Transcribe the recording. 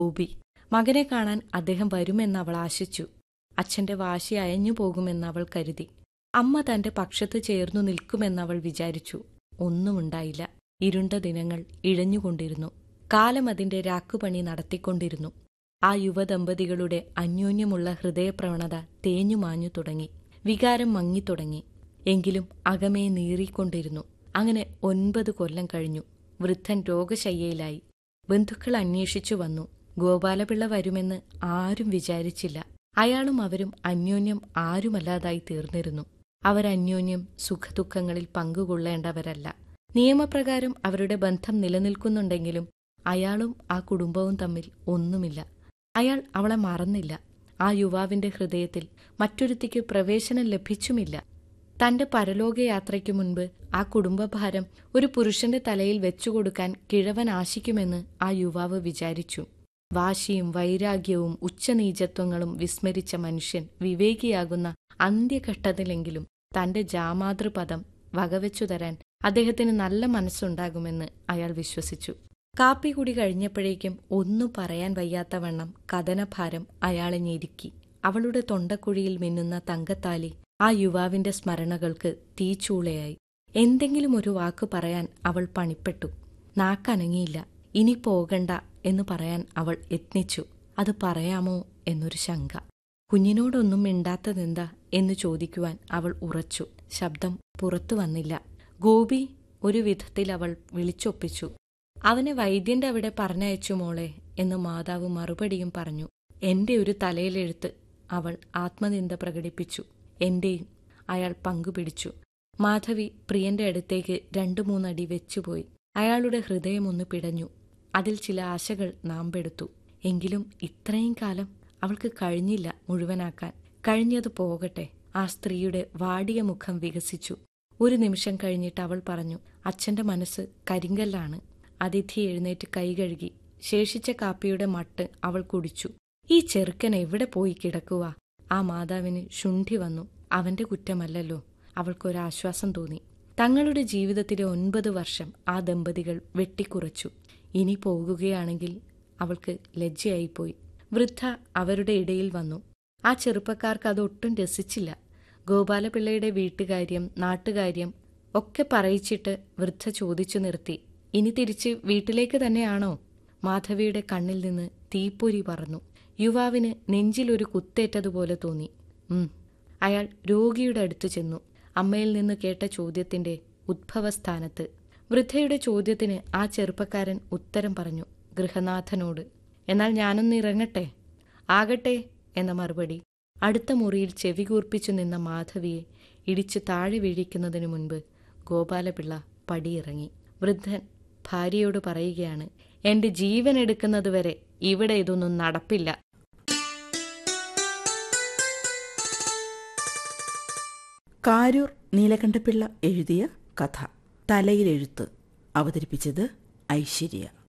ഗോപി മകനെ കാണാൻ അദ്ദേഹം വരുമെന്ന് അവൾ ആശിച്ചു അച്ഛന്റെ വാശി അയഞ്ഞു പോകുമെന്ന് അവൾ കരുതി അമ്മ തന്റെ പക്ഷത്ത് ചേർന്നു നിൽക്കുമെന്നവൾ വിചാരിച്ചു ഒന്നുമുണ്ടായില്ല ഇരുണ്ട ദിനങ്ങൾ ഇഴഞ്ഞുകൊണ്ടിരുന്നു കാലം അതിന്റെ രാക്കുപണി നടത്തിക്കൊണ്ടിരുന്നു ആ യുവദമ്പതികളുടെ അന്യോന്യമുള്ള ഹൃദയപ്രവണത തേഞ്ഞുമാഞ്ഞു തുടങ്ങി വികാരം മങ്ങിത്തുടങ്ങി എങ്കിലും അകമേ നീറിക്കൊണ്ടിരുന്നു അങ്ങനെ ഒൻപത് കൊല്ലം കഴിഞ്ഞു വൃദ്ധൻ രോഗശയ്യയിലായി ബന്ധുക്കൾ അന്വേഷിച്ചു വന്നു ഗോപാലപിള്ള വരുമെന്ന് ആരും വിചാരിച്ചില്ല അയാളും അവരും അന്യോന്യം ആരുമല്ലാതായി തീർന്നിരുന്നു അവരന്യോന്യം സുഖദുഃഖങ്ങളിൽ പങ്കുകൊള്ളേണ്ടവരല്ല നിയമപ്രകാരം അവരുടെ ബന്ധം നിലനിൽക്കുന്നുണ്ടെങ്കിലും അയാളും ആ കുടുംബവും തമ്മിൽ ഒന്നുമില്ല അയാൾ അവളെ മറന്നില്ല ആ യുവാവിന്റെ ഹൃദയത്തിൽ മറ്റൊരുത്തിക്ക് പ്രവേശനം ലഭിച്ചുമില്ല തന്റെ പരലോകയാത്രയ്ക്കു മുൻപ് ആ കുടുംബഭാരം ഒരു പുരുഷന്റെ തലയിൽ വെച്ചുകൊടുക്കാൻ കിഴവൻ ആശിക്കുമെന്ന് ആ യുവാവ് വിചാരിച്ചു വാശിയും വൈരാഗ്യവും ഉച്ചനീചത്വങ്ങളും വിസ്മരിച്ച മനുഷ്യൻ വിവേകിയാകുന്ന അന്ത്യഘട്ടത്തിലെങ്കിലും തന്റെ ജാമാതൃപദം വകവെച്ചു തരാൻ അദ്ദേഹത്തിന് നല്ല മനസ്സുണ്ടാകുമെന്ന് അയാൾ വിശ്വസിച്ചു കാപ്പി കൂടി കഴിഞ്ഞപ്പോഴേക്കും ഒന്നു പറയാൻ വയ്യാത്തവണ്ണം കഥനഭാരം അയാളെ ഞെരുക്കി അവളുടെ തൊണ്ടക്കുഴിയിൽ മിന്നുന്ന തങ്കത്താലി ആ യുവാവിന്റെ സ്മരണകൾക്ക് തീച്ചൂളയായി എന്തെങ്കിലും ഒരു വാക്ക് പറയാൻ അവൾ പണിപ്പെട്ടു നാക്കനങ്ങിയില്ല ഇനി പോകണ്ട എന്ന് പറയാൻ അവൾ യത്നിച്ചു അത് പറയാമോ എന്നൊരു ശങ്ക കുഞ്ഞിനോടൊന്നും മിണ്ടാത്തതെന്താ എന്ന് ചോദിക്കുവാൻ അവൾ ഉറച്ചു ശബ്ദം പുറത്തു വന്നില്ല ഗോപി ഒരു വിധത്തിൽ അവൾ വിളിച്ചൊപ്പിച്ചു അവനെ വൈദ്യന്റെ അവിടെ പറഞ്ഞയച്ചു മോളെ എന്ന് മാതാവ് മറുപടിയും പറഞ്ഞു എന്റെ ഒരു തലയിലെഴുത്ത് അവൾ ആത്മനിന്ദ പ്രകടിപ്പിച്ചു എന്റെയും അയാൾ പങ്കുപിടിച്ചു മാധവി പ്രിയന്റെ അടുത്തേക്ക് രണ്ടു മൂന്നടി വെച്ചുപോയി അയാളുടെ ഹൃദയമൊന്ന് പിടഞ്ഞു അതിൽ ചില ആശകൾ നാമ്പെടുത്തു എങ്കിലും ഇത്രയും കാലം അവൾക്ക് കഴിഞ്ഞില്ല മുഴുവനാക്കാൻ കഴിഞ്ഞത് പോകട്ടെ ആ സ്ത്രീയുടെ വാടിയ മുഖം വികസിച്ചു ഒരു നിമിഷം കഴിഞ്ഞിട്ട് അവൾ പറഞ്ഞു അച്ഛന്റെ മനസ്സ് കരിങ്കല്ലാണ് അതിഥി എഴുന്നേറ്റ് കൈകഴുകി ശേഷിച്ച കാപ്പിയുടെ മട്ട് അവൾ കുടിച്ചു ഈ ചെറുക്കൻ എവിടെ പോയി കിടക്കുക ആ മാതാവിന് ശുണ്ഠി വന്നു അവന്റെ കുറ്റമല്ലല്ലോ അവൾക്കൊരാശ്വാസം തോന്നി തങ്ങളുടെ ജീവിതത്തിലെ ഒൻപത് വർഷം ആ ദമ്പതികൾ വെട്ടിക്കുറച്ചു ഇനി പോകുകയാണെങ്കിൽ അവൾക്ക് ലജ്ജയായിപ്പോയി വൃദ്ധ അവരുടെ ഇടയിൽ വന്നു ആ ചെറുപ്പക്കാർക്ക് അതൊട്ടും രസിച്ചില്ല ഗോപാലപിള്ളയുടെ വീട്ടുകാര്യം നാട്ടുകാര്യം ഒക്കെ പറയിച്ചിട്ട് വൃദ്ധ ചോദിച്ചു നിർത്തി ഇനി തിരിച്ച് വീട്ടിലേക്ക് തന്നെയാണോ മാധവിയുടെ കണ്ണിൽ നിന്ന് തീപ്പൊരി പറന്നു യുവാവിന് നെഞ്ചിലൊരു കുത്തേറ്റതുപോലെ തോന്നി ഉം അയാൾ രോഗിയുടെ അടുത്ത് ചെന്നു അമ്മയിൽ നിന്ന് കേട്ട ചോദ്യത്തിന്റെ ഉദ്ഭവസ്ഥാനത്ത് വൃദ്ധയുടെ ചോദ്യത്തിന് ആ ചെറുപ്പക്കാരൻ ഉത്തരം പറഞ്ഞു ഗൃഹനാഥനോട് എന്നാൽ ഞാനൊന്ന് ഇറങ്ങട്ടെ ആകട്ടെ എന്ന മറുപടി അടുത്ത മുറിയിൽ ചെവി കൂർപ്പിച്ചു നിന്ന മാധവിയെ ഇടിച്ചു താഴെ വീഴിക്കുന്നതിനു മുൻപ് ഗോപാലപിള്ള പടിയിറങ്ങി വൃദ്ധൻ ഭാര്യയോട് പറയുകയാണ് എന്റെ ജീവൻ എടുക്കുന്നതുവരെ ഇവിടെ ഇതൊന്നും നടപ്പില്ല കാരൂർ നീലകണ്ഠപിള്ള എഴുതിയ കഥ തലയിലെഴുത്ത് അവതരിപ്പിച്ചത് ഐശ്വര്യ